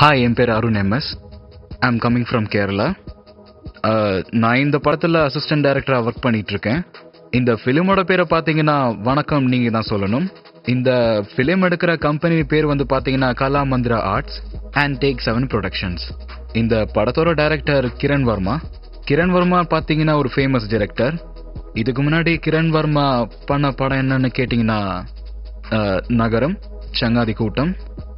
hi என் பேர் Arun MS I am coming from Kerala நான் இந்த படத்தில் அசிஸ்டன்ட் டைரக்டராக ஒர்க் பண்ணிட்டு இருக்கேன் இந்த ஃபிலிமோட பேரை பார்த்தீங்கன்னா வணக்கம் நீங்கள் தான் சொல்லணும் இந்த ஃபிலிம் எடுக்கிற கம்பெனி பேர் வந்து பார்த்தீங்கன்னா Kala Mandira arts and take seven productions இந்த படத்தோட டைரக்டர் கிரண் வர்மா கிரண் வர்மா பார்த்தீங்கன்னா ஒரு ஃபேமஸ் டைரக்டர் இதுக்கு முன்னாடி கிரண் வர்மா பண்ண படம் என்னன்னு கேட்டிங்கன்னா அஹ், நகரம் சங்காதி கூட்டம்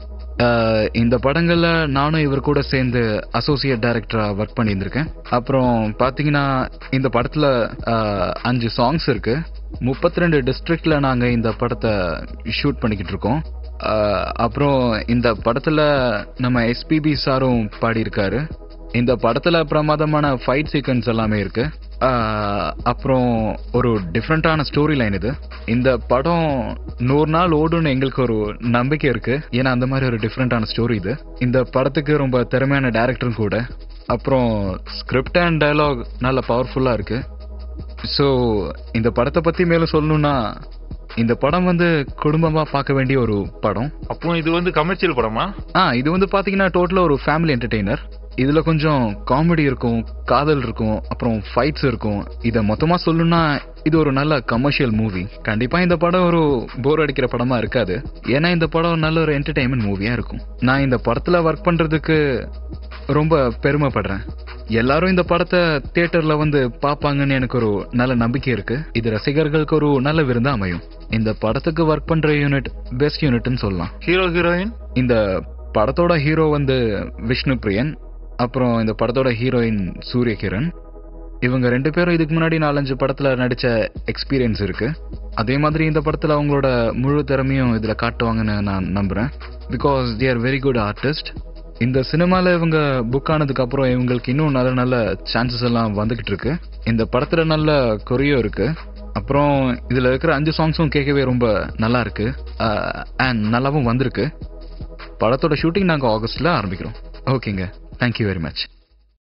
அஹ், இந்த படங்கள்ல நானும் இவர் கூட சேர்ந்து அசோசியேட் டைரக்டரா ஒர்க் பண்ணியிருந்திருக்கேன் அப்புறம் பாத்தீங்கன்னா இந்த படத்துல அஹ், அஞ்சு சாங்ஸ் இருக்கு முப்பத்தி ரெண்டு டிஸ்ட்ரிக்ட்ல நாங்க இந்த படத்தை ஷூட் பண்ணிக்கிட்டு இருக்கோம் அஹ், அப்புறம் இந்த படத்துல நம்ம எஸ்பிபி சாரும் பாடியிருக்காரு இந்த படத்துல பிரமாதமான ஃபைட் சீக்வன்ஸ் எல்லாமே இருக்கு ஆஹ் அப்புறம் ஒரு டிஃப்ரெண்டான ஸ்டோரி லைன் இது இந்த படம் நூறு நாள் ஓடுன்னு எங்களுக்கு ஒரு நம்பிக்கை இருக்கு ஏன்னா அந்த மாதிரி ஒரு டிஃப்ரெண்டான ஸ்டோரி இது இந்த படத்துக்கு ரொம்ப திறமையான டேரக்டரும் கூட அப்புறம் ஸ்கிரிப்ட் அண்ட் டயலாக் நல்ல பவர்ஃபுல்லா இருக்கு ஸோ இந்த படத்தை பத்தி மேலும் சொல்லணும்னா இந்த படம் வந்து குடும்பமா பார்க்க வேண்டிய ஒரு படம் அப்போ இது வந்து கமர்ஷியல் படமா ஆ இது வந்து பாத்தீங்கன்னா டோட்டலா ஒரு ஃபேமிலி என்டர்டெய்னர் இதுல கொஞ்சம் காமெடி இருக்கும் காதல் இருக்கும் அப்புறம் ஃபைட்ஸ் இருக்கும் இத மொத்தமா சொல்லணும்னா இது ஒரு நல்ல கமர்ஷியல் மூவி கண்டிப்பா இந்த படம் ஒரு போர் அடிக்கிற படமா இருக்காது ஏன்னா இந்த படம் நல்ல ஒரு என்டர்டைன்மெண்ட் மூவியா இருக்கும் நான் இந்த படத்துல ஒர்க் பண்றதுக்கு ரொம்ப பெருமைப்படுறேன் எல்லாரும் இந்த படத்தை தியேட்டர்ல வந்து பாப்பாங்கன்னு எனக்கு ஒரு நல்ல நம்பிக்கை இருக்கு இது ரசிகர்களுக்கு ஒரு நல்ல விருந்தா அமையும் இந்த படத்துக்கு ஒர்க் பண்ற யூனிட் பெஸ்ட் யூனிட்னு சொல்லலாம் ஹீரோ ஹீரோயின் இந்த படத்தோட ஹீரோ வந்து விஷ்ணு பிரியன் அப்புறம் இந்த படத்தோட ஹீரோயின் சூரியகிரண் இவங்க ரெண்டு பேரும் இதுக்கு முன்னாடி நாலஞ்சு படத்துல நடிச்ச எக்ஸ்பீரியன்ஸ் இருக்கு அதே மாதிரி இந்த படத்துல அவங்களோட முழு திறமையும் இதுல காட்டுவாங்கன்னு நான் நம்புறேன் because they are very good artist இந்த சினிமால இவங்க புக் ஆனதுக்கு அப்புறம் இவங்களுக்கு இன்னும் நல்ல நல்ல சான்சஸ் எல்லாம் வந்துகிட்டு இருக்கு இந்த படத்துல நல்ல கொரியோ இருக்கு அப்புறம் இதுல இருக்கிற அஞ்சு சாங்ஸும் கேட்கவே ரொம்ப நல்லா இருக்கு அண்ட் நல்லாவும் வந்திருக்கு படத்தோட ஷூட்டிங் நாங்கள் ஆகஸ்ட்ல ஆரம்பிக்கிறோம் ஓகேங்க தேங்க்யூ வெரி மச்